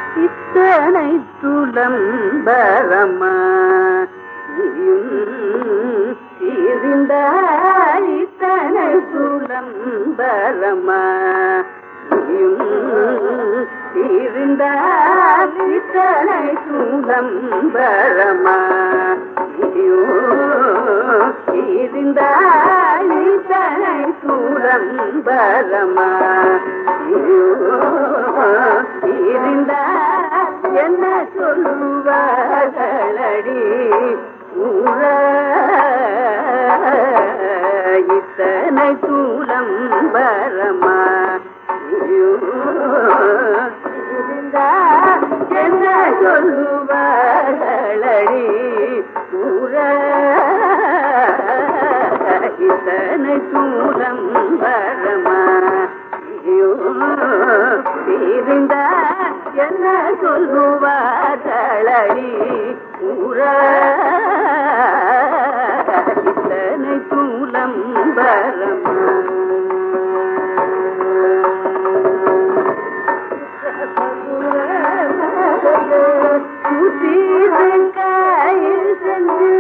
இத்தனை துலம்பரமா இருந்த இத்தனை துலம்பரமா இருந்த இத்தனை துலம்பரமா இருந்த இத்தனை துலம்பரமா இருந்த என்ன சொல்லுவார்களடி ஊர இத்தனை தூலம் வரமா இருந்த என்ன சொல்லுவார்களடி ஊர இத்தனை தூலம் வரமா இருந்த என்ன சொல்லுவார்களடி ஊர இத்தனை தூலம் வரமா கையில் சென்று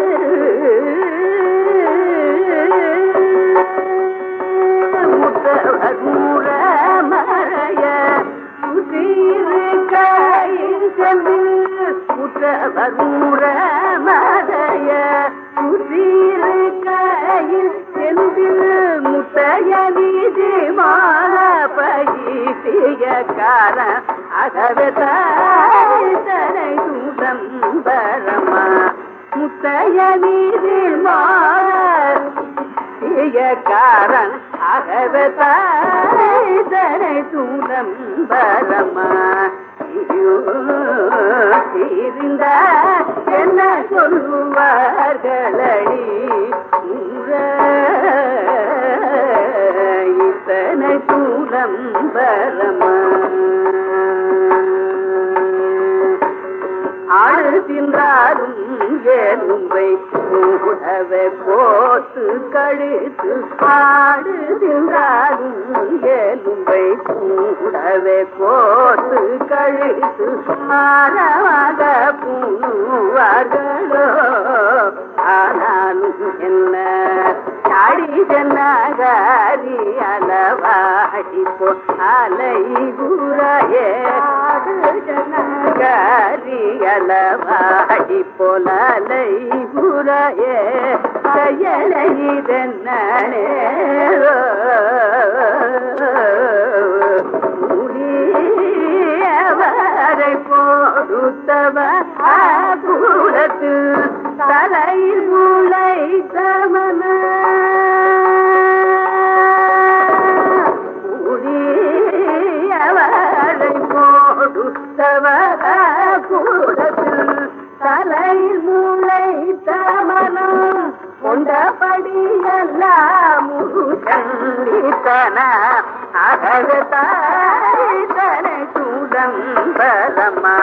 முத்தூர மறைய சுதீர் கையில் சென்று முத்தூர மறைய சுதீர் கையில் சென்று முத்தைய வீதி மால பயிற்றிய கார அகவே தனை தூதம் பரமா முத்தைய வீதி மால காரன் அகவே தனை தூதம் பரமா இருந்த என்ன சொல்லுவார்களடி இத்தனை தூரம் பரமா ஆடு தின்றாலும் ஏனும்பை கூடவே போத்து கழித்து ஆடு தின்றாலும் ஏனும்பை கூடவே போத்து கழித்து மாறவாக பூணுவார்களோ ஆனாலும் என்ன சாடி ஜன்னகாரி அலவாடி போ அலை குரையே ஜனகாரி அலவாடி போலலை குரையே செயலை இதன்னே முடியவரை போடுத்தவ பூரத்து தலையில் முளை தமன முடியவரை போடுத்தவ கூடத்து தலையில் முளை தமனம் கொண்டபடியெல்லாம் முருகண்டித்தன அகவே தனை சூதம் பரமா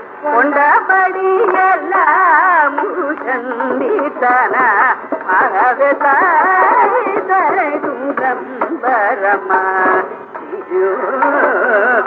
கொண்டபடியெல்லாம் முருகண்டித்தன அகவே தனை சூதம் பரமா